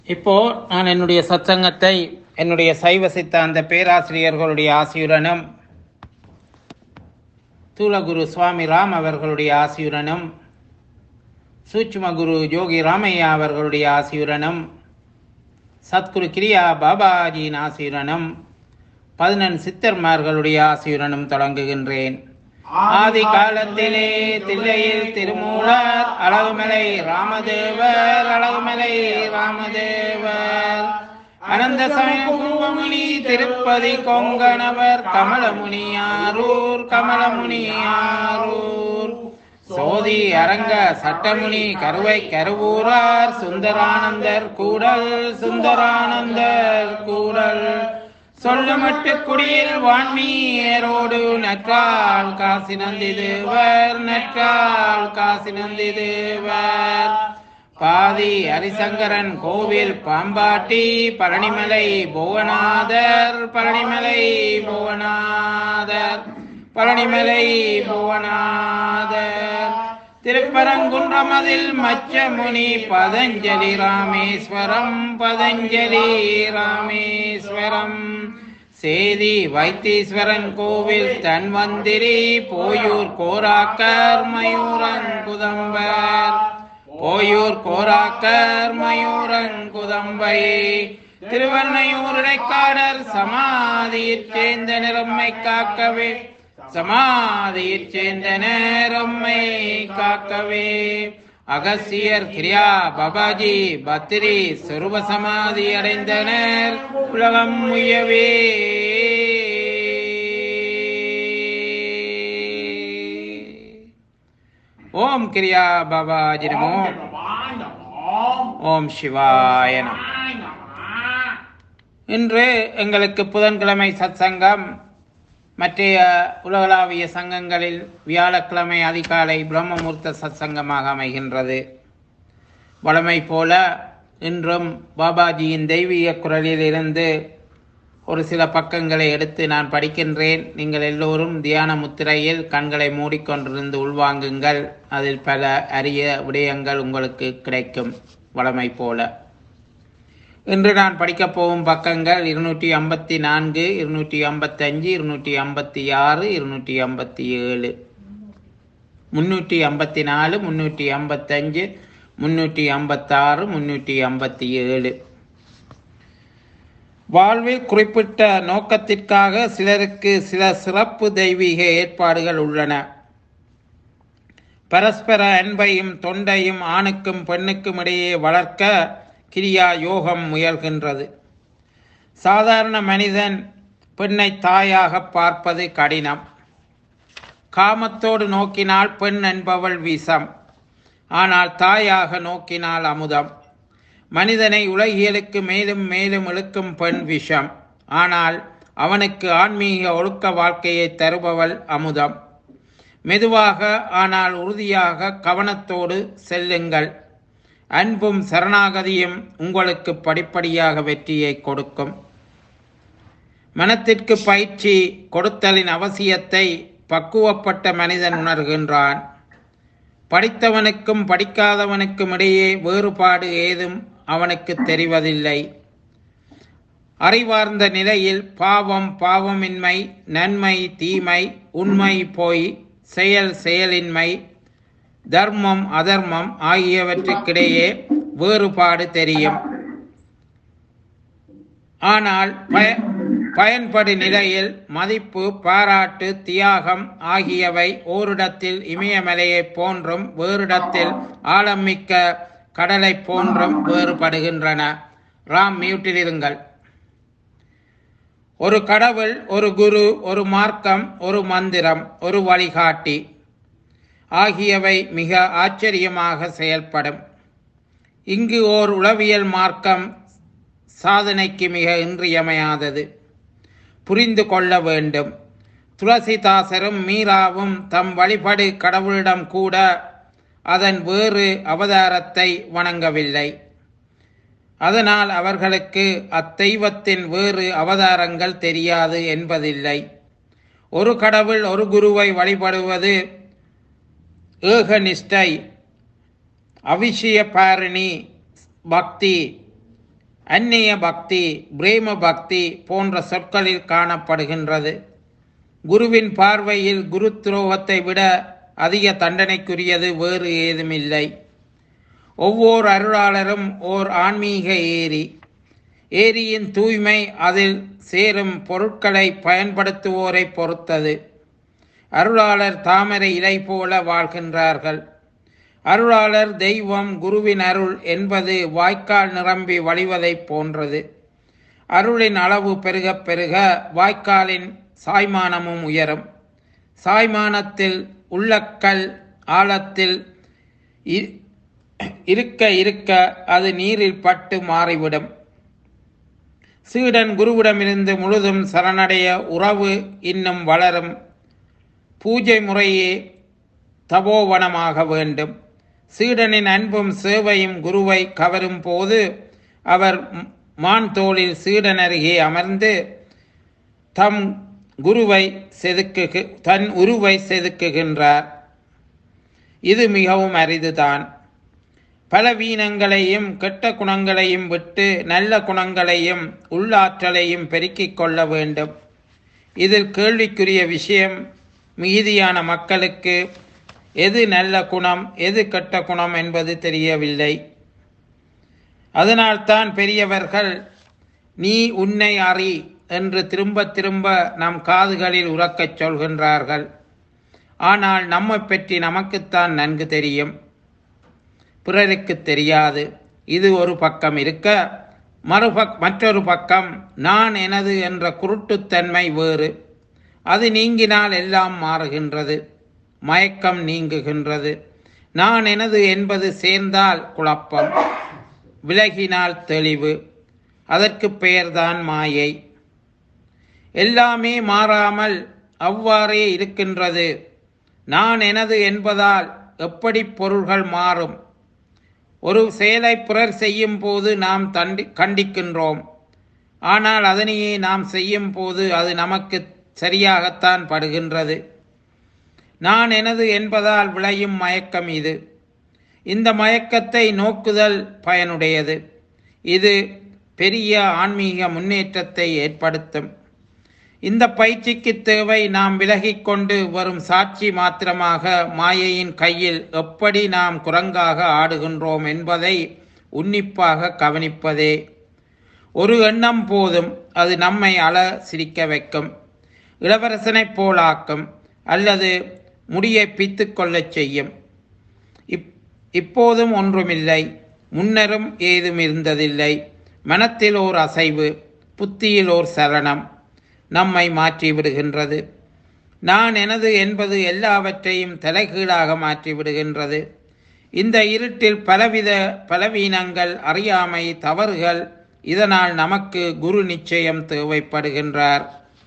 இப்போ நான் என்னுடைய சத்சங்கத்தை என்னுடைய சைவ சித்தாந்த பேராசிரியர்களுடைய ஆசியுடனும் தூலகுரு சுவாமி ராம் அவர்களுடைய ஆசியுடனும் சூட்சும குரு யோகி ராமையா அவர்களுடைய ஆசியுடனும் சத்குரு கிரியா பாபாஜியின் ஆசியுடனும் பதினெண் சித்தர்மார்களுடைய ஆசியுடனும் தொடங்குகின்றேன் ஆதி காலத்திலே தில்லையில் திருமூலர் அழகுமலை ராமதேவர் அழகுமலை ராமதேவர் அனந்த சமயமுனி திருப்பதி கொங்கணவர் கமலமுனி ஆரூர் கமலமுனி ஆரூர் சோதி அரங்க சட்டமுனி கருவை கருவூரார் சுந்தரானந்தர் கூடல் சுந்தரானந்தர் கூடல் சொல்லுமட்டு குடியில் வான்மீரோடு நற்றால் காசி நந்தி தேவர் நற்றால் காசி நந்தி தேவர் பாதி ஹரிசங்கரன் கோவில் பாம்பாட்டி பழனிமலை புவனாதர் பழனிமலை புவனாதர் பழனிமலை புவனாதர் திருப்பரங்குன்றமதில் மச்சமுனி பதஞ்சலி ராமேஸ்வரம் பதஞ்சலி ராமேஸ்வரம் சேதி வைத்தீஸ்வரன் கோவில் தன்வந்திரி போயூர் கோராக்கர் மயூரன் குதம்பர் போயூர் கோராக்கர் மயூரன் குதம்பை திருவண்ணையூர் இடைக்காடர் சமாதியிற் சேர்ந்த நிறம்மை காக்கவே சமாதியிற் சேர்ந்த நேரம்மை காக்கவே அகசியர் கிரியா பாபாஜி பத்திரி சொருப சமாதி அடைந்தனர் உலகம் முயவே ஓம் கிரியா பாபாஜி நமோ ஓம் சிவாய நமோ இன்று எங்களுக்கு புதன்கிழமை சத்சங்கம் மற்றைய உலகளாவிய சங்கங்களில் வியாழக்கிழமை அதிகாலை பிரம்மமூர்த்த சத்சங்கமாக அமைகின்றது வழமை போல இன்றும் பாபாஜியின் தெய்வீக குரலில் இருந்து ஒரு சில பக்கங்களை எடுத்து நான் படிக்கின்றேன் நீங்கள் எல்லோரும் தியான முத்திரையில் கண்களை மூடிக்கொண்டிருந்து உள்வாங்குங்கள் அதில் பல அரிய விடயங்கள் உங்களுக்கு கிடைக்கும் வழமை போல இன்று நான் படிக்கப் போகும் பக்கங்கள் இருநூற்றி ஐம்பத்தி நான்கு இருநூற்றி ஐம்பத்தஞ்சு இருநூற்றி ஐம்பத்தி ஆறு இருநூற்றி ஐம்பத்தி ஏழு முன்னூற்றி ஐம்பத்தி நாலு முன்னூற்றி ஐம்பத்தஞ்சு முன்னூற்றி ஐம்பத்தாறு முன்னூற்றி ஐம்பத்தி ஏழு வாழ்வில் குறிப்பிட்ட நோக்கத்திற்காக சிலருக்கு சில சிறப்பு தெய்வீக ஏற்பாடுகள் உள்ளன பரஸ்பர அன்பையும் தொண்டையும் ஆணுக்கும் பெண்ணுக்கும் இடையே வளர்க்க கிரியா யோகம் முயல்கின்றது சாதாரண மனிதன் பெண்ணை தாயாக பார்ப்பது கடினம் காமத்தோடு நோக்கினால் பெண் என்பவள் விஷம் ஆனால் தாயாக நோக்கினால் அமுதம் மனிதனை உலகியலுக்கு மேலும் மேலும் இழுக்கும் பெண் விஷம் ஆனால் அவனுக்கு ஆன்மீக ஒழுக்க வாழ்க்கையை தருபவள் அமுதம் மெதுவாக ஆனால் உறுதியாக கவனத்தோடு செல்லுங்கள் அன்பும் சரணாகதியும் உங்களுக்கு படிப்படியாக வெற்றியை கொடுக்கும் மனத்திற்கு பயிற்சி கொடுத்தலின் அவசியத்தை பக்குவப்பட்ட மனிதன் உணர்கின்றான் படித்தவனுக்கும் படிக்காதவனுக்கும் இடையே வேறுபாடு ஏதும் அவனுக்கு தெரிவதில்லை அறிவார்ந்த நிலையில் பாவம் பாவமின்மை நன்மை தீமை உண்மை பொய் செயல் செயலின்மை தர்மம் அதர்மம் ஆகியவற்றுக்கிடையே வேறுபாடு தெரியும் ஆனால் பய பயன்படு நிலையில் மதிப்பு பாராட்டு தியாகம் ஆகியவை ஓரிடத்தில் இமயமலையைப் போன்றும் வேறிடத்தில் ஆழமிக்க கடலை போன்றும் வேறுபடுகின்றன ராம் மியூட்டில் இருங்கள் ஒரு கடவுள் ஒரு குரு ஒரு மார்க்கம் ஒரு மந்திரம் ஒரு வழிகாட்டி ஆகியவை மிக ஆச்சரியமாக செயல்படும் இங்கு ஓர் உளவியல் மார்க்கம் சாதனைக்கு மிக இன்றியமையாதது புரிந்து கொள்ள வேண்டும் துளசிதாசரும் மீராவும் தம் வழிபடு கடவுளிடம் கூட அதன் வேறு அவதாரத்தை வணங்கவில்லை அதனால் அவர்களுக்கு அத்தெய்வத்தின் வேறு அவதாரங்கள் தெரியாது என்பதில்லை ஒரு கடவுள் ஒரு குருவை வழிபடுவது ஏகநிஷ்டை அவிஷய பாரணி பக்தி அந்நிய பக்தி பிரேம பக்தி போன்ற சொற்களில் காணப்படுகின்றது குருவின் பார்வையில் குரு துரோகத்தை விட அதிக தண்டனைக்குரியது வேறு ஏதுமில்லை ஒவ்வொரு அருளாளரும் ஓர் ஆன்மீக ஏரி ஏரியின் தூய்மை அதில் சேரும் பொருட்களை பயன்படுத்துவோரை பொறுத்தது அருளாளர் தாமரை இலை போல வாழ்கின்றார்கள் அருளாளர் தெய்வம் குருவின் அருள் என்பது வாய்க்கால் நிரம்பி வழிவதைப் போன்றது அருளின் அளவு பெருக பெருக வாய்க்காலின் சாய்மானமும் உயரும் சாய்மானத்தில் உள்ளக்கல் ஆழத்தில் இ- இருக்க இருக்க அது நீரில் பட்டு மாறிவிடும் சீடன் குருவிடமிருந்து முழுதும் சரணடைய உறவு இன்னும் வளரும் பூஜை முறையே தபோவனமாக வேண்டும் சீடனின் அன்பும் சேவையும் குருவை கவரும் போது அவர் ம்- மான் தோளில் சீடன் அருகே அமர்ந்து தம் குருவை செதுக்கு தன் உருவை செதுக்குகின்றார் இது மிகவும் அரிதுதான் பலவீனங்களையும் கெட்ட குணங்களையும் விட்டு நல்ல குணங்களையும் உள்ளாற்றலையும் பெருக்கிக் கொள்ள வேண்டும் இதில் கேள்விக்குரிய விஷயம் மீதியான மக்களுக்கு எது நல்ல குணம் எது கெட்ட குணம் என்பது தெரியவில்லை அதனால்தான் பெரியவர்கள் நீ உன்னை அறி என்று திரும்ப திரும்ப நம் காதுகளில் உறக்கச் சொல்கின்றார்கள் ஆனால் நம்மை பற்றி நமக்குத்தான் நன்கு தெரியும் பிறருக்கு தெரியாது இது ஒரு பக்கம் இருக்க மறுபக் மற்றொரு பக்கம் நான் எனது என்ற குருட்டுத்தன்மை வேறு அது நீங்கினால் எல்லாம் மாறுகின்றது மயக்கம் நீங்குகின்றது நான் எனது என்பது சேர்ந்தால் குழப்பம் விலகினால் தெளிவு அதற்கு பெயர்தான் மாயை எல்லாமே மாறாமல் அவ்வாறே இருக்கின்றது நான் எனது என்பதால் எப்படி பொருள்கள் மாறும் ஒரு செயலை பிறர் செய்யும் போது நாம் தண்டி கண்டிக்கின்றோம் ஆனால் அதனையே நாம் செய்யும் போது அது நமக்கு சரியாகத்தான் படுகின்றது நான் எனது என்பதால் விளையும் மயக்கம் இது இந்த மயக்கத்தை நோக்குதல் பயனுடையது இது பெரிய ஆன்மீக முன்னேற்றத்தை ஏற்படுத்தும் இந்த பயிற்சிக்கு தேவை நாம் விலகிக் கொண்டு வரும் சாட்சி மாத்திரமாக மாயையின் கையில் எப்படி நாம் குரங்காக ஆடுகின்றோம் என்பதை உன்னிப்பாக கவனிப்பதே ஒரு எண்ணம் போதும் அது நம்மை அழ சிரிக்க வைக்கும் இளவரசனைப் போலாக்கும் அல்லது முடியை பித்துக் கொள்ளச் செய்யும் இப் இப்போதும் ஒன்றுமில்லை முன்னரும் ஏதும் இருந்ததில்லை மனத்தில் ஓர் அசைவு புத்தியில் ஓர் சலனம் நம்மை மாற்றி விடுகின்றது நான் எனது என்பது எல்லாவற்றையும் தலைகீழாக மாற்றி விடுகின்றது இந்த இருட்டில் பலவித பலவீனங்கள் அறியாமை தவறுகள் இதனால் நமக்கு குரு நிச்சயம் தேவைப்படுகின்றார்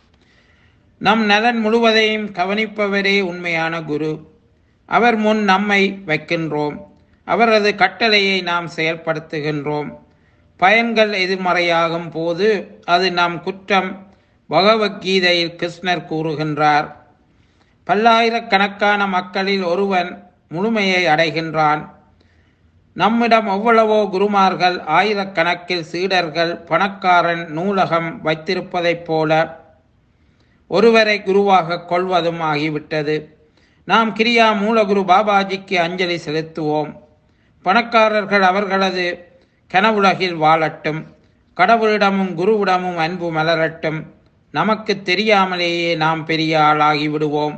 நம் நலன் முழுவதையும் கவனிப்பவரே உண்மையான குரு அவர் முன் நம்மை வைக்கின்றோம் அவரது கட்டளையை நாம் செயல்படுத்துகின்றோம் பயன்கள் எதிர்மறையாகும் போது அது நம் குற்றம் பகவத்கீதையில் கிருஷ்ணர் கூறுகின்றார் பல்லாயிரக்கணக்கான மக்களில் ஒருவன் முழுமையை அடைகின்றான் நம்மிடம் எவ்வளவோ குருமார்கள் ஆயிரக்கணக்கில் சீடர்கள் பணக்காரன் நூலகம் வைத்திருப்பதைப் போல ஒருவரை குருவாக கொள்வதும் ஆகிவிட்டது நாம் கிரியா மூலகுரு பாபாஜிக்கு அஞ்சலி செலுத்துவோம் பணக்காரர்கள் அவர்களது கனவுலகில் வாழட்டும் கடவுளிடமும் குருவிடமும் அன்பு மலரட்டும் நமக்கு தெரியாமலேயே நாம் பெரிய ஆளாகி விடுவோம்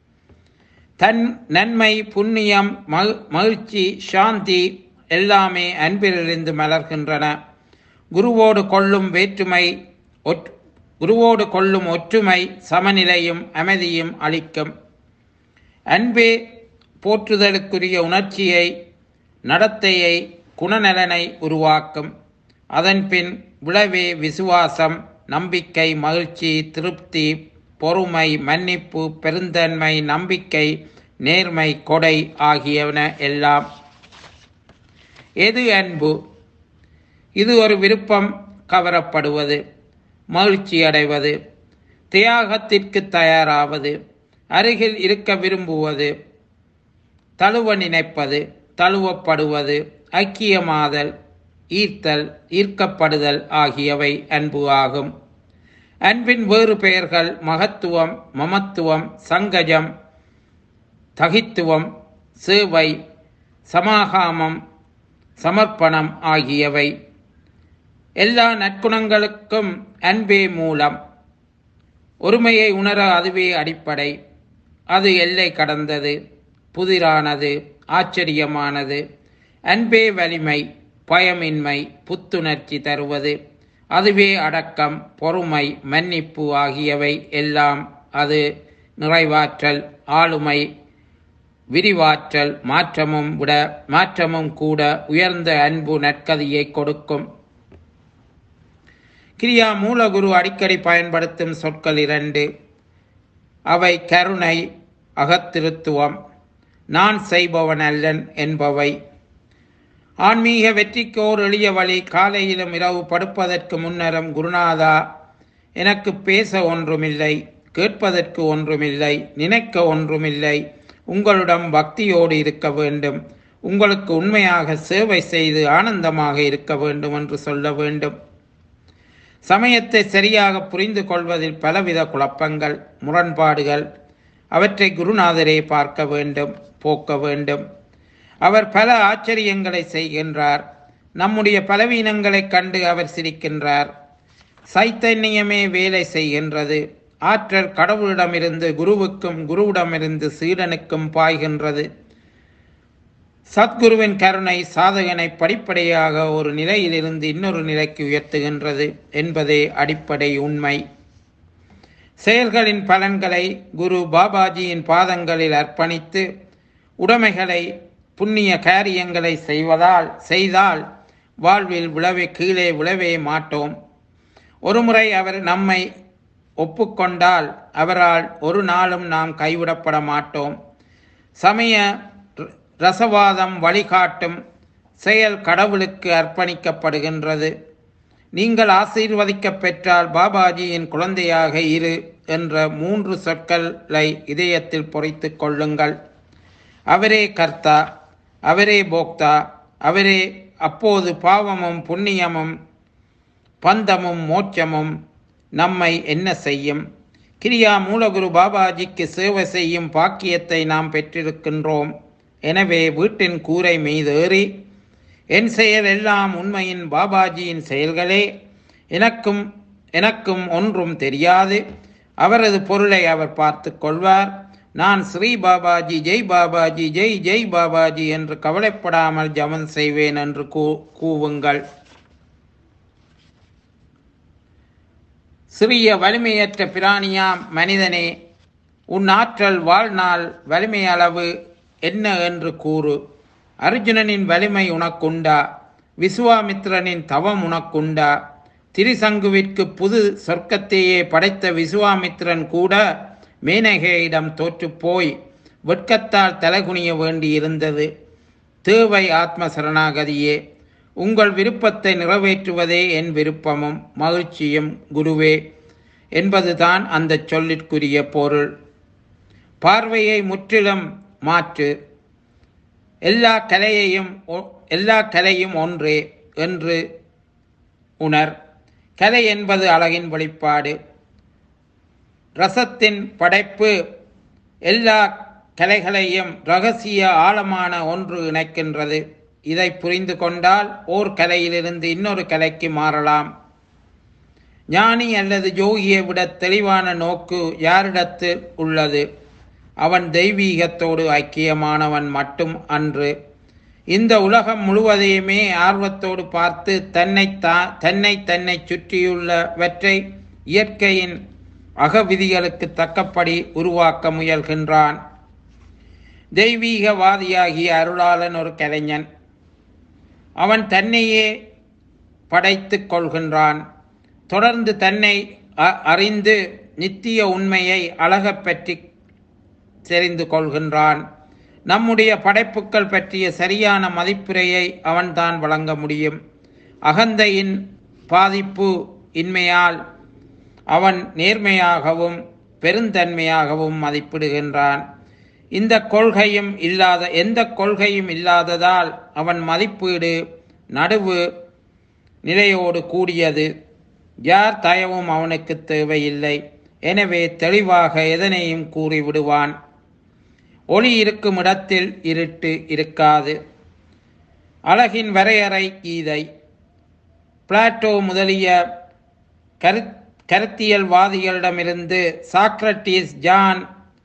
தன் நன்மை புண்ணியம் மகிழ் மகிழ்ச்சி சாந்தி எல்லாமே அன்பிலிருந்து மலர்கின்றன குருவோடு கொள்ளும் வேற்றுமை ஒற் குருவோடு கொள்ளும் ஒற்றுமை சமநிலையும் அமைதியும் அளிக்கும் அன்பே போற்றுதலுக்குரிய உணர்ச்சியை நடத்தையை குணநலனை உருவாக்கும் அதன்பின் விளைவே விசுவாசம் நம்பிக்கை மகிழ்ச்சி திருப்தி பொறுமை மன்னிப்பு பெருந்தன்மை நம்பிக்கை நேர்மை கொடை ஆகியன எல்லாம் எது அன்பு இது ஒரு விருப்பம் கவரப்படுவது மகிழ்ச்சி அடைவது தியாகத்திற்கு தயாராவது அருகில் இருக்க விரும்புவது தழுவ நினைப்பது தழுவப்படுவது ஐக்கியமாதல் ஈர்த்தல் ஈர்க்கப்படுதல் ஆகியவை அன்பு ஆகும் அன்பின் வேறு பெயர்கள் மகத்துவம் மமத்துவம் சங்கஜம் தகித்துவம் சேவை சமாகாமம் சமர்ப்பணம் ஆகியவை எல்லா நற்குணங்களுக்கும் அன்பே மூலம் ஒருமையை உணர அதுவே அடிப்படை அது எல்லை கடந்தது புதிரானது ஆச்சரியமானது அன்பே வலிமை பயமின்மை புத்துணர்ச்சி தருவது அதுவே அடக்கம் பொறுமை மன்னிப்பு ஆகியவை எல்லாம் அது நிறைவாற்றல் ஆளுமை விரிவாற்றல் மாற்றமும் விட மாற்றமும் கூட உயர்ந்த அன்பு நற்கதியை கொடுக்கும் கிரியா மூலகுரு அடிக்கடி பயன்படுத்தும் சொற்கள் இரண்டு அவை கருணை அகத்திருத்துவம் நான் செய்பவன் அல்லன் என்பவை ஆன்மீக வெற்றிக்கு ஓர் எளிய வழி காலையிலும் இரவு படுப்பதற்கு முன்னரும் குருநாதா எனக்கு பேச ஒன்றுமில்லை கேட்பதற்கு ஒன்றுமில்லை நினைக்க ஒன்றுமில்லை உங்களிடம் பக்தியோடு இருக்க வேண்டும் உங்களுக்கு உண்மையாக சேவை செய்து ஆனந்தமாக இருக்க வேண்டும் என்று சொல்ல வேண்டும் சமயத்தை சரியாக புரிந்து கொள்வதில் பலவித குழப்பங்கள் முரண்பாடுகள் அவற்றை குருநாதரே பார்க்க வேண்டும் போக்க வேண்டும் அவர் பல ஆச்சரியங்களை செய்கின்றார் நம்முடைய பலவீனங்களைக் கண்டு அவர் சிரிக்கின்றார் சைத்தன்யமே வேலை செய்கின்றது ஆற்றல் கடவுளிடமிருந்து குருவுக்கும் குருவிடமிருந்து சீடனுக்கும் பாய்கின்றது சத்குருவின் கருணை சாதகனை படிப்படியாக ஒரு நிலையிலிருந்து இன்னொரு நிலைக்கு உயர்த்துகின்றது என்பதே அடிப்படை உண்மை செயல்களின் பலன்களை குரு பாபாஜியின் பாதங்களில் அர்ப்பணித்து உடைமைகளை புண்ணிய காரியங்களை செய்வதால் செய்தால் வாழ்வில் விழவே கீழே விழவே மாட்டோம் ஒருமுறை அவர் நம்மை ஒப்புக்கொண்டால் அவரால் ஒரு நாளும் நாம் கைவிடப்பட மாட்டோம் சமய ரசவாதம் வழிகாட்டும் செயல் கடவுளுக்கு அர்ப்பணிக்கப்படுகின்றது நீங்கள் ஆசீர்வதிக்கப் பெற்றால் பாபாஜியின் குழந்தையாக இரு என்ற மூன்று சொற்களை இதயத்தில் பொறித்துக் கொள்ளுங்கள் அவரே கர்த்தா அவரே போக்தா அவரே அப்போது பாவமும் புண்ணியமும் பந்தமும் மோட்சமும் நம்மை என்ன செய்யும் கிரியா மூலகுரு பாபாஜிக்கு சேவை செய்யும் பாக்கியத்தை நாம் பெற்றிருக்கின்றோம் எனவே வீட்டின் கூரை மீதேறி என் செயல் எல்லாம் உண்மையின் பாபாஜியின் செயல்களே எனக்கும் எனக்கும் ஒன்றும் தெரியாது அவரது பொருளை அவர் பார்த்து கொள்வார் நான் ஸ்ரீ பாபாஜி ஜெய் பாபாஜி ஜெய் ஜெய் பாபாஜி என்று கவலைப்படாமல் ஜபம் செய்வேன் என்று கூ கூவுங்கள் சிறிய வலிமையற்ற பிராணியாம் மனிதனே உன் ஆற்றல் வாழ்நாள் வலிமை அளவு என்ன என்று கூறு அர்ஜுனனின் வலிமை உனக்குண்டா விசுவாமித்திரனின் தவம் உனக்குண்டா திரிசங்குவிற்கு புது சொர்க்கத்தையே படைத்த விசுவாமித்திரன் கூட மேனகையிடம் தோற்றுப்போய் வெட்கத்தால் தலைகுனிய வேண்டியிருந்தது தேவை ஆத்ம சரணாகதியே உங்கள் விருப்பத்தை நிறைவேற்றுவதே என் விருப்பமும் மகிழ்ச்சியும் குருவே என்பதுதான் அந்த சொல்லிற்குரிய பொருள் பார்வையை முற்றிலும் மாற்று எல்லா கலையையும் ஒ- எல்லா கலையும் ஒன்றே என்று உணர் கலை என்பது அழகின் வெளிப்பாடு ரசத்தின் படைப்பு எல்லா கலைகளையும் ரகசிய ஆழமான ஒன்று இணைக்கின்றது இதை புரிந்து கொண்டால் ஓர் கலையிலிருந்து இன்னொரு கலைக்கு மாறலாம் ஞானி அல்லது யோகியை விட தெளிவான நோக்கு யாரிடத்தில் உள்ளது அவன் தெய்வீகத்தோடு ஐக்கியமானவன் மட்டும் அன்று இந்த உலகம் முழுவதையுமே ஆர்வத்தோடு பார்த்து தன்னை தா தன்னை தன்னை சுற்றியுள்ளவற்றை இயற்கையின் அகவிதிகளுக்கு தக்கபடி உருவாக்க முயல்கின்றான் தெய்வீகவாதியாகிய அருளாளன் ஒரு கலைஞன் அவன் தன்னையே படைத்துக் கொள்கின்றான் தொடர்ந்து தன்னை அ- அறிந்து நித்திய உண்மையை அழகப் பற்றி தெரிந்து கொள்கின்றான் நம்முடைய படைப்புக்கள் பற்றிய சரியான மதிப்புரையை அவன்தான் வழங்க முடியும் அகந்தையின் பாதிப்பு இன்மையால் அவன் நேர்மையாகவும் பெருந்தன்மையாகவும் மதிப்பிடுகின்றான் இந்த கொள்கையும் இல்லாத எந்த கொள்கையும் இல்லாததால் அவன் மதிப்பீடு நடுவு நிலையோடு கூடியது யார் தயவும் அவனுக்கு தேவையில்லை எனவே தெளிவாக எதனையும் கூறிவிடுவான் ஒளி இருக்கும் இடத்தில் இருட்டு இருக்காது அழகின் வரையறை கீதை பிளாட்டோ முதலிய கரு கருத்தியல்வாதிகளிடமிருந்து சாக்ரட்டிஸ் ஜான்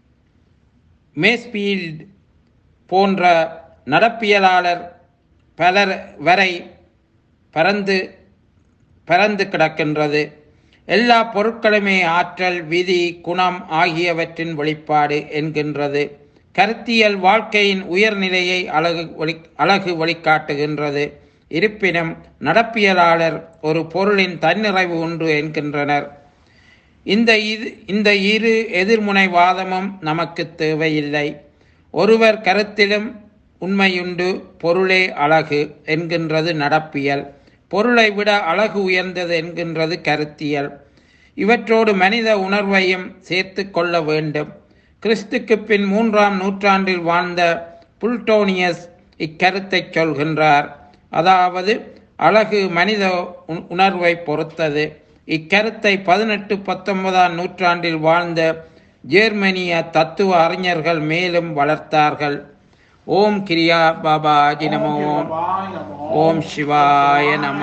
மேஸ்பீல்ட் போன்ற நடப்பியலாளர் பலர் வரை பரந்து பரந்து கிடக்கின்றது எல்லா பொருட்களுமே ஆற்றல் விதி குணம் ஆகியவற்றின் வெளிப்பாடு என்கின்றது கருத்தியல் வாழ்க்கையின் உயர்நிலையை அழகு வழி அழகு வழிகாட்டுகின்றது இருப்பினும் நடப்பியலாளர் ஒரு பொருளின் தன்னிறைவு உண்டு என்கின்றனர் இந்த இது இந்த இரு எதிர்முனைவாதமும் நமக்கு தேவையில்லை ஒருவர் கருத்திலும் உண்மையுண்டு பொருளே அழகு என்கின்றது நடப்பியல் பொருளை விட அழகு உயர்ந்தது என்கின்றது கருத்தியல் இவற்றோடு மனித உணர்வையும் சேர்த்து கொள்ள வேண்டும் கிறிஸ்துக்கு பின் மூன்றாம் நூற்றாண்டில் வாழ்ந்த புல்டோனியஸ் இக்கருத்தை சொல்கின்றார் அதாவது அழகு மனித உண்- உணர்வை பொறுத்தது இக்கருத்தை பதினெட்டு பத்தொன்பதாம் நூற்றாண்டில் வாழ்ந்த ஜெர்மனிய தத்துவ அறிஞர்கள் மேலும் வளர்த்தார்கள் ஓம் கிரியா பாபாஜி நம ஓம் ஓம் சிவாய நம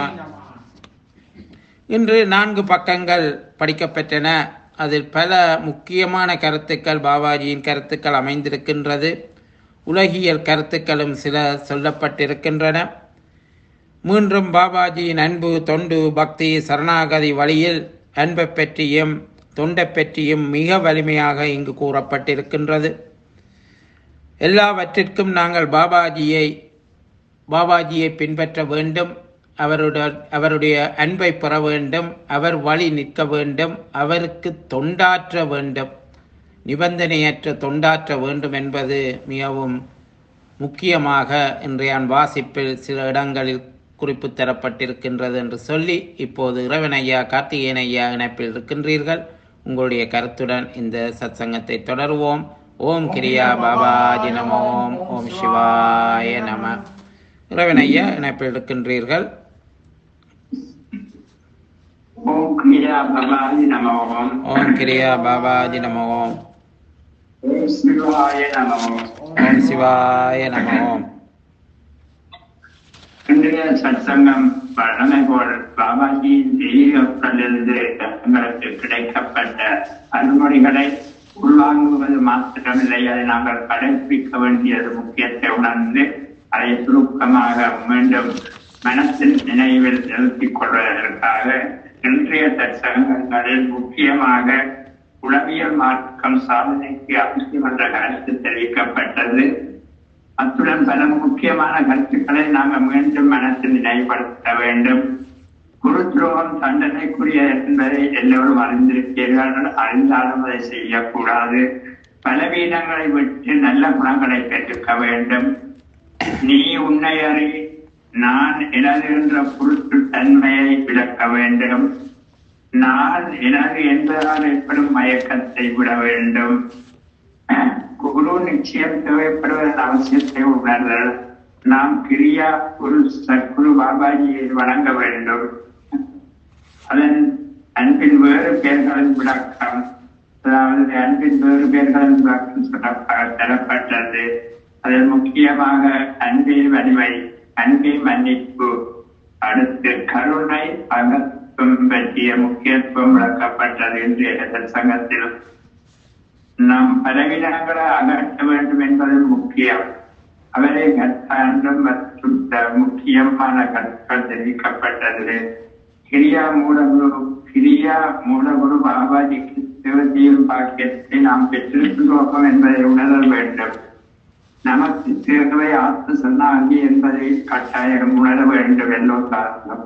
இன்று நான்கு பக்கங்கள் படிக்கப்பெற்றன அதில் பல முக்கியமான கருத்துக்கள் பாபாஜியின் கருத்துக்கள் அமைந்திருக்கின்றது உலகியல் கருத்துக்களும் சில சொல்லப்பட்டிருக்கின்றன மீண்டும் பாபாஜியின் அன்பு தொண்டு பக்தி சரணாகதி வழியில் அன்பை பற்றியும் தொண்டை பற்றியும் மிக வலிமையாக இங்கு கூறப்பட்டிருக்கின்றது எல்லாவற்றிற்கும் நாங்கள் பாபாஜியை பாபாஜியை பின்பற்ற வேண்டும் அவருடைய அவருடைய அன்பை பெற வேண்டும் அவர் வழி நிற்க வேண்டும் அவருக்கு தொண்டாற்ற வேண்டும் நிபந்தனையற்ற தொண்டாற்ற வேண்டும் என்பது மிகவும் முக்கியமாக இன்றைய வாசிப்பில் சில இடங்களில் குறிப்பு தரப்பட்டிருக்கின்றது என்று சொல்லி இப்போது இறைவன் ஐயா கார்த்திகேயன் ஐயா இணைப்பில் இருக்கின்றீர்கள் உங்களுடைய கருத்துடன் இந்த சத்சங்கத்தை தொடருவோம் ஓம் கிரியா பாபாஜி நம ஓம் ஓம் சிவாய நம இறைவன் ஐயா இணைப்பில் இருக்கின்றீர்கள் ஓம் கிரியா பவானி நம ஓம் ஓம் கிரியா பாபாஜி நம ஓம் ஓம் சிவாய நம ஓம் ஓம் சிவாய நம ஓம் இன்றைய சத்சங்கம் பழமை போல் பாபாஜியின் தெய்வத்திலிருந்து எங்களுக்கு கிடைக்கப்பட்ட அனுமதிகளை உள்வாங்குவது மாத்திரமில்லை அதை நாங்கள் கடைபிடிக்க வேண்டியது முக்கியத்தை உணர்ந்து அதை சுருக்கமாக மீண்டும் மனத்தின் நினைவில் நிறுத்திக் கொள்வதற்காக இன்றைய சத்சங்கங்களில் முக்கியமாக உளவியல் மார்க்கம் சாதனைக்கு அவசியம் என்ற கருத்து தெரிவிக்கப்பட்டது அத்துடன் பல முக்கியமான கருத்துக்களை நாங்கள் மீண்டும் மனத்தில் நினைவுபடுத்த வேண்டும் குரு துரோகம் தண்டனைக்குரிய என்பதை எல்லோரும் அறிந்திருக்கிறீர்கள் அறிந்தாலும் அதை செய்யக்கூடாது பலவீனங்களை விட்டு நல்ல குணங்களை பெற்றுக்க வேண்டும் நீ உன்னை அறி நான் எனது என்ற பொருட்டு தன்மையை விளக்க வேண்டும் நான் எனது என்பதால் ஏற்படும் மயக்கத்தை விட வேண்டும் குரு நிச்சயம் தேவைப்படுவதன் அவசியத்தை உணர்தல் நாம் கிரியா குரு சத்குரு பாபாஜியை வணங்க வேண்டும் அதன் அன்பின் வேறு பெயர்களின் விளக்கம் அதாவது அன்பின் வேறு பெயர்களின் விளக்கம் சொல்லப்ப- தரப்பட்டது அதில் முக்கியமாக அன்பின் வலிமை அன்பின் மன்னிப்பு அடுத்து கருணை அகத்துவம் பற்றிய முக்கியத்துவம் விளக்கப்பட்டது இன்றைய சங்கத்தில் நாம் பலவீனங்களை அகற்ற வேண்டும் என்பது முக்கியம் அவரை கற்றாண்டும் மற்றும் த- முக்கியமான கருத்துக்கள் தெரிவிக்கப்பட்டது கிரியா மூலகுரு கிரியா மூலகுரு பாபாஜிக்கு சிவஜீவன் பாக்கியத்தை நாம் பெற்றிருக்கிறோம் என்பதை உணர வேண்டும் நமக்கு தேவை ஆத்ம சன்னாகி என்பதை கட்டாயம் உணர வேண்டும் எல்லோரும்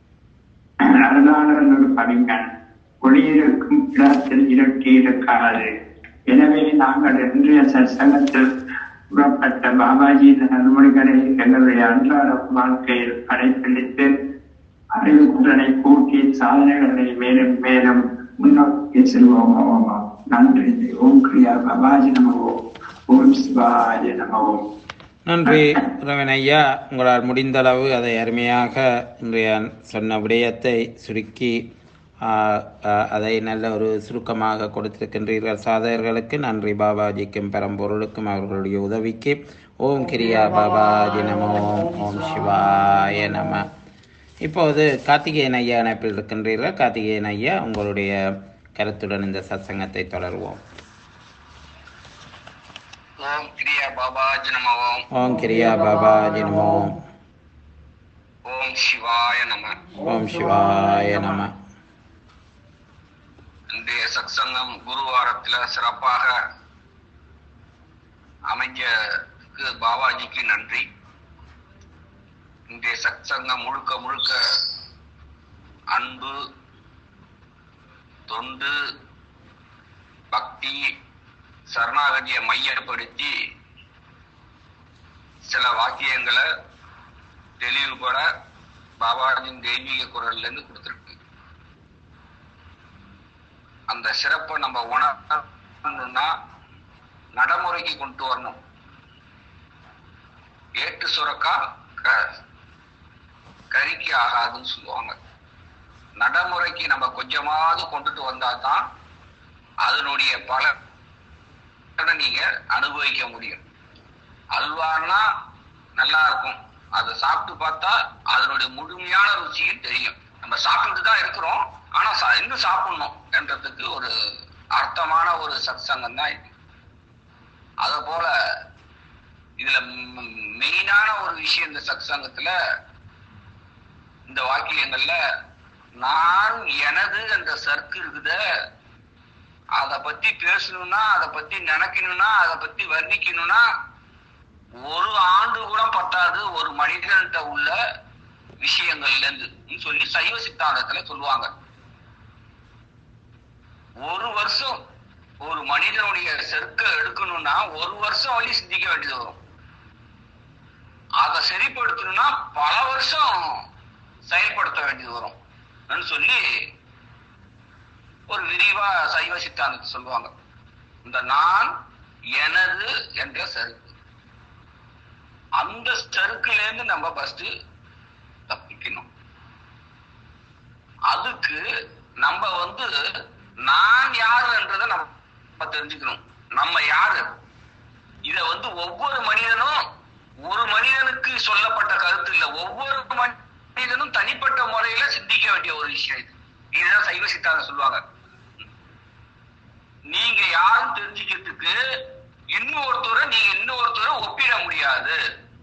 அருளாளன் ஒரு கவிஞன் ஒளியிருக்கும் இடத்தில் இருட்டி இருக்காது எனவே நாங்கள் இன்றைய சத்சங்கத்தில் கூறப்பட்ட பாபாஜியின் நன்மொழிகளை எங்களுடைய அன்றாட வாழ்க்கையில் கடைபிடித்து அறிவுத்திறனை கூட்டி சாதனைகளை மேலும் மேலும் முன்னோக்கி செல்வோம் ஓமா நன்றி ஓம் கிரியா பாபாஜி நமோ ஓம் சிவாய நமோ நன்றி ரவன் ஐயா உங்களால் முடிந்த அளவு அதை அருமையாக இன்றைய சொன்ன விடயத்தை சுருக்கி ஆ, ஆ, அதை நல்ல ஒரு சுருக்கமாக கொடுத்திருக்கின்றீர்கள் சாதகர்களுக்கு நன்றி பாபாஜிக்கும் பரம்பொருளுக்கும் அவர்களுடைய உதவிக்கு ஓம் கிரியா பாபாஜி நம ஓம் ஓம் சிவாய நம இப்போது கார்த்திகேயன் ஐயா இணைப்பில் இருக்கின்றீர்கள் கார்த்திகேயன் ஐயா உங்களுடைய கருத்துடன் இந்த சத்சங்கத்தை தொடர்வோம் ஓம் கிரியா பாபாஜி நம ஓம் ஓம் கிரியா பாபாஜி நம ஓம் ஓம் சிவாய நம ஓம் சிவாய நம இன்றைய சத்சங்கம் குருவாரத்துல சிறப்பாக அமைஞ்சதுக்கு பாபாஜிக்கு நன்றி இன்றைய சத்சங்கம் முழுக்க முழுக்க அன்பு தொண்டு பக்தி சரணாகதியை மையப்படுத்தி சில வாக்கியங்களை தெளிவுபட பாபாஜியின் தெய்வீக குரல்ல இருந்து கொடுத்துருக்கு அந்த சிறப்பை நம்ம உணரணும்னா நடைமுறைக்கு கொண்டு வரணும் ஏட்டு சுரக்கா க- கறிக்கு ஆகாதுன்னு சொல்லுவாங்க நடைமுறைக்கு நம்ம கொஞ்சமாவது கொண்டுட்டு வந்தா தான் அதனுடைய பலனை நீங்க அனுபவிக்க முடியும் அல்வான்னா நல்லா இருக்கும் அதை சாப்பிட்டு பார்த்தா அதனுடைய முழுமையான ருசியும் தெரியும் நம்ம சாப்பிட்டு தான் இருக்கிறோம் ஆனா சா- இன்னும் சாப்பிடணும் என்றதுக்கு ஒரு அர்த்தமான ஒரு சத்சங்கம் தான் இது அத போல இதுல மெயினான ஒரு விஷயம் இந்த சத்சங்கத்துல இந்த வாக்கியங்கள்ல நான் எனது என்ற சர்க்கு இருக்குத அத பத்தி பேசணும்னா அத பத்தி நினைக்கணும்னா அத பத்தி வர்ணிக்கணும்னா ஒரு ஆண்டு கூட பத்தாது ஒரு மனிதன்கிட்ட உள்ள விஷயங்கள்ல இருந்து சொல்லி சைவ சித்தாந்தத்துல சொல்லுவாங்க ஒரு வருஷம் ஒரு மனிதனுடைய செருக்க எடுக்கணும்னா ஒரு வருஷம் வழி சிந்திக்க வேண்டியது வரும் அதை சரிப்படுத்தணும்னா பல வருஷம் செயல்படுத்த வேண்டியது வரும் ன்னு சொல்லி ஒரு விரிவா சைவ சித்தாந்தத்தை சொல்லுவாங்க இந்த நான் எனது என்ற சறுக்கு அந்த சறுக்குல இருந்து நம்ம ஃபர்ஸ்ட் தப்பிக்கணும் அதுக்கு நம்ம வந்து நான் யாருன்றத நம்ம தெரிஞ்சுக்கணும் நம்ம யாரு இத வந்து ஒவ்வொரு மனிதனும் ஒரு மனிதனுக்கு சொல்லப்பட்ட கருத்து இல்ல ஒவ்வொரு மனிதனும் தனிப்பட்ட முறையில சிந்திக்க வேண்டிய ஒரு விஷயம் இது இதுதான் சைவ சித்தாந்தம் சொல்லுவாங்க நீங்க யாரும் தெரிஞ்சுக்கிறதுக்கு இன்னொருத்தரை நீங்க இன்னொருத்தரை ஒப்பிட முடியாது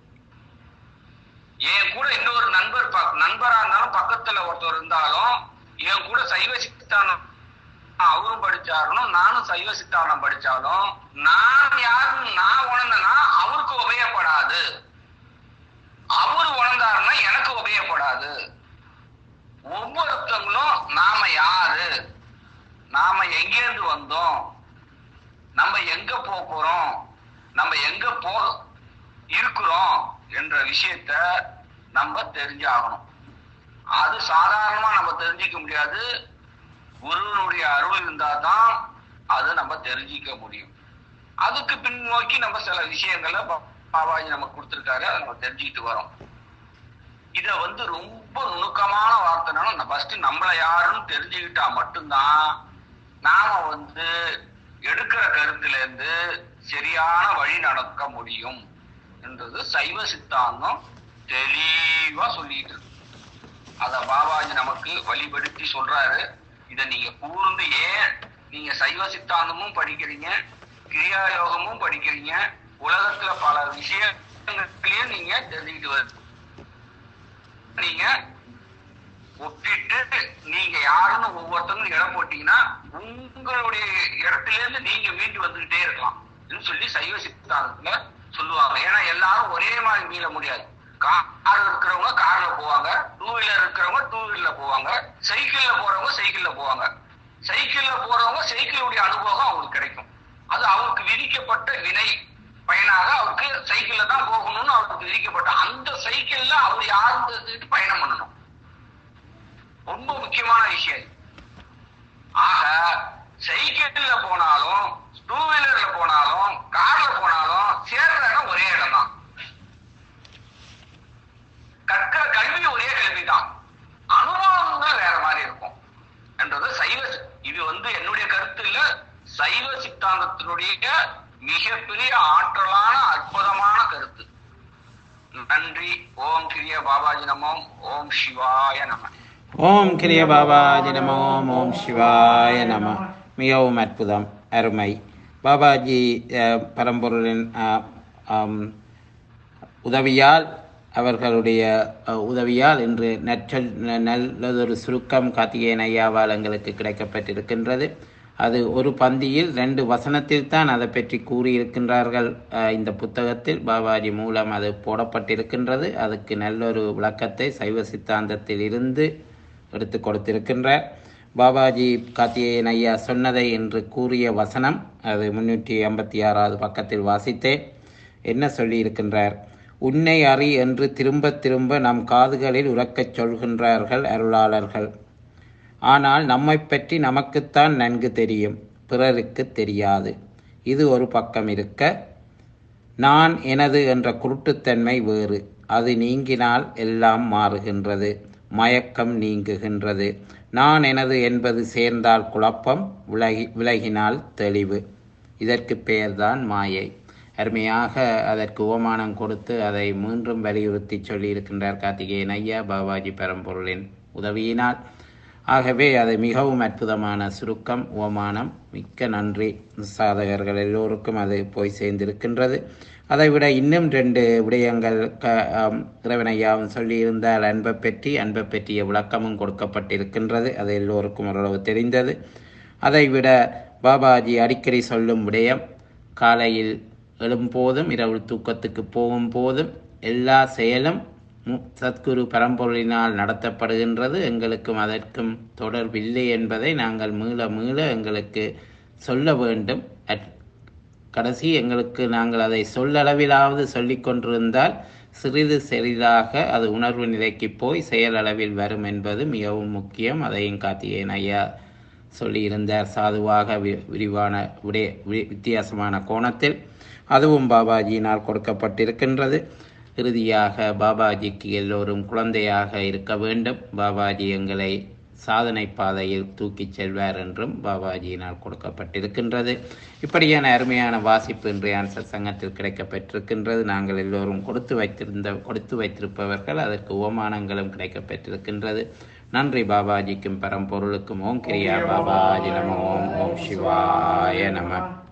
என் கூட இன்னொரு நண்பர் பக்- நண்பரா இருந்தாலும் பக்கத்துல ஒருத்தர் இருந்தாலும் என் கூட சைவ சித்தாந்தம் அவரும் படிச்சாலும் நானும் சைவ சித்தாந்தம் படிச்சாலும் நான் யாருன்னு நான் உணர்ந்தேன்னா அவருக்கு உபயோகப்படாது அவர் உணர்ந்தாருன்னா எனக்கு உபயோகப்படாது ஒவ்வொருத்தவங்களும் நாம யாரு நாம எங்கேருந்து வந்தோம் நம்ம எங்க போக போறோம் நம்ம எங்க போ இருக்கிறோம் என்ற விஷயத்த நம்ம தெரிஞ்சாகணும் அது சாதாரணமா நம்ம தெரிஞ்சிக்க முடியாது குருவனுடைய அருள் இருந்தா தான் அது நம்ம தெரிஞ்சிக்க முடியும் அதுக்கு பின்னோக்கி நம்ம சில விஷயங்களை பா- பாபாஜி நமக்கு கொடுத்திருக்காரு அதை நம்ம தெரிஞ்சுக்கிட்டு வரோம் இத வந்து ரொம்ப நுணுக்கமான வார்த்தைனாலும் ஃபர்ஸ்ட் நம்மள யாருன்னு தெரிஞ்சுக்கிட்டா மட்டும்தான் நாம வந்து எடுக்கிற கருத்துல இருந்து சரியான வழி நடக்க முடியும் என்றது சைவ சித்தாந்தம் தெளிவா சொல்லிட்டு இருக்கு அத பாபாஜி நமக்கு வழிபடுத்தி சொல்றாரு இத நீங்க கூர்ந்து ஏன் நீங்க சைவ சித்தாந்தமும் படிக்கிறீங்க கிரியா யோகமும் படிக்கிறீங்க உலகத்துல பல விஷயங்களையும் நீங்க தெரிஞ்சுக்கிட்டு வருது நீங்க ஒப்பிட்டு நீங்க யாருன்னு ஒவ்வொருத்தவங்களும் இடம் போட்டீங்கன்னா உங்களுடைய இடத்துல இருந்து நீங்க மீண்டு வந்துகிட்டே இருக்கலாம் ன்னு சொல்லி சைவ சித்தாந்தத்துல சொல்லுவாங்க ஏன்னா எல்லாரும் ஒரே மாதிரி மீள முடியாது கார் இருக்கிறவங்க கார்ல போவாங்க டூ வீலர் இருக்கிறவங்க டூ வீலர்ல போவாங்க சைக்கிள்ல போறவங்க சைக்கிள்ல போவாங்க சைக்கிள்ல போறவங்க சைக்கிளுடைய அனுபவம் அவங்களுக்கு கிடைக்கும் அது அவருக்கு விதிக்கப்பட்ட வினை பயனாக அவருக்கு சைக்கிள்ல தான் போகணும்னு அவருக்கு விதிக்கப்பட்ட அந்த சைக்கிள்ல அவர் யாரும் தெரிஞ்சுக்கிட்டு பயணம் பண்ணணும் ரொம்ப முக்கியமான விஷயம் இது. ஆக சைக்கிள்ல போனாலும் டூ வீலர்ல போனாலும் கார்ல போனாலும் சேர்ற இடம் ஒரே இடம் தான் கல்வி ஒரே கல்விதான் அனுபவங்கள் வேற மாதிரி இருக்கும் என்றது சைவ இது வந்து என்னுடைய கருத்து இல்ல சைவ சித்தாந்தத்தினுடைய மிகப்பெரிய ஆற்றலான அற்புதமான கருத்து நன்றி ஓம் கிரிய பாபாஜி நமோம் ஓம் சிவாய நம ஓம் கிரிய பாபாஜி நம ஓம் ஓம் சிவாய நம மிகவும் அற்புதம் அருமை பாபாஜி அஹ், பரம்பொருளின் அஹ், ஆம், உதவியால் அவர்களுடைய அஹ், உதவியால் இன்று நற்றல் ந- நல்லதொரு சுருக்கம் கார்த்திகேயன் ஐயாவால் எங்களுக்கு கிடைக்கப்பட்டிருக்கின்றது அது ஒரு பந்தியில் ரெண்டு வசனத்தில் தான் அதை பற்றி கூறியிருக்கின்றார்கள் அஹ், இந்த புத்தகத்தில் பாபாஜி மூலம் அது போடப்பட்டிருக்கின்றது அதுக்கு நல்லொரு விளக்கத்தை சைவ சித்தாந்தத்தில் இருந்து எடுத்து கொடுத்திருக்கின்றார் பாபாஜி கார்த்திகேயன் ஐயா சொன்னதை என்று கூறிய வசனம் அது முன்னூற்றி ஐம்பத்தி ஆறாவது பக்கத்தில் வாசித்தேன் என்ன சொல்லியிருக்கின்றார் உன்னை அறி என்று திரும்ப திரும்ப நம் காதுகளில் உறக்கச் சொல்கின்றார்கள் அருளாளர்கள் ஆனால் நம்மைப் பற்றி நமக்குத்தான் நன்கு தெரியும் பிறருக்கு தெரியாது இது ஒரு பக்கம் இருக்க நான் எனது என்ற குருட்டுத்தன்மை வேறு அது நீங்கினால் எல்லாம் மாறுகின்றது மயக்கம் நீங்குகின்றது நான் எனது என்பது சேர்ந்தால் குழப்பம் விலகி விலகினால் தெளிவு இதற்கு பெயர்தான் மாயை அருமையாக அதற்கு உவமானம் கொடுத்து அதை மீண்டும் வலியுறுத்தி சொல்லியிருக்கின்றார் கார்த்திகேயன் ஐயா பாபாஜி பெரம்பொருளின் உதவியினால் ஆகவே அது மிகவும் அற்புதமான சுருக்கம் உவமானம் மிக்க நன்றி சாதகர்கள் எல்லோருக்கும் அது போய் சேர்ந்திருக்கின்றது அதைவிட இன்னும் ரெண்டு விடயங்கள் க ஆம், இறைவனையாவும் சொல்லியிருந்தால் அன்பை பற்றி அன்பை பற்றிய விளக்கமும் கொடுக்கப்பட்டிருக்கின்றது அது எல்லோருக்கும் ஓரளவு தெரிந்தது அதைவிட பாபாஜி அடிக்கடி சொல்லும் விடயம் காலையில் எழும்போதும் இரவு தூக்கத்துக்கு போகும் போதும் எல்லா செயலும் மு- சத்குரு பரம்பொருளினால் நடத்தப்படுகின்றது எங்களுக்கும் அதற்கும் தொடர்பில்லை என்பதை நாங்கள் மீள மீள எங்களுக்கு சொல்ல வேண்டும் அட்- கடைசி எங்களுக்கு நாங்கள் அதை சொல்லளவிலாவது சொல்லிக் கொண்டிருந்தால் சிறிது சிறிதாக அது உணர்வு நிலைக்கு போய் செயலளவில் வரும் என்பது மிகவும் முக்கியம் அதையும் கார்த்திகேயன் ஐயா சொல்லியிருந்தார் சாதுவாக வி- விரிவான விடய வி- வித்தியாசமான கோணத்தில் அதுவும் பாபாஜியினால் கொடுக்கப்பட்டிருக்கின்றது இறுதியாக பாபாஜிக்கு எல்லோரும் குழந்தையாக இருக்க வேண்டும் பாபாஜி எங்களை சாதனை பாதையில் தூக்கிச் செல்வார் என்றும் பாபாஜியினால் கொடுக்கப்பட்டிருக்கின்றது இப்படியான அருமையான வாசிப்பு இன்றைய சங்கத்தில் கிடைக்கப்பெற்றிருக்கின்றது நாங்கள் எல்லோரும் கொடுத்து வைத்திருந்த கொடுத்து வைத்திருப்பவர்கள் அதற்கு ஓமானங்களும் கிடைக்கப்பெற்றிருக்கின்றது நன்றி பாபாஜிக்கும் பரம்பொருளுக்கும் ஓம் கிரியா பாபாஜி நம ஓம் ஓம் சிவாய நம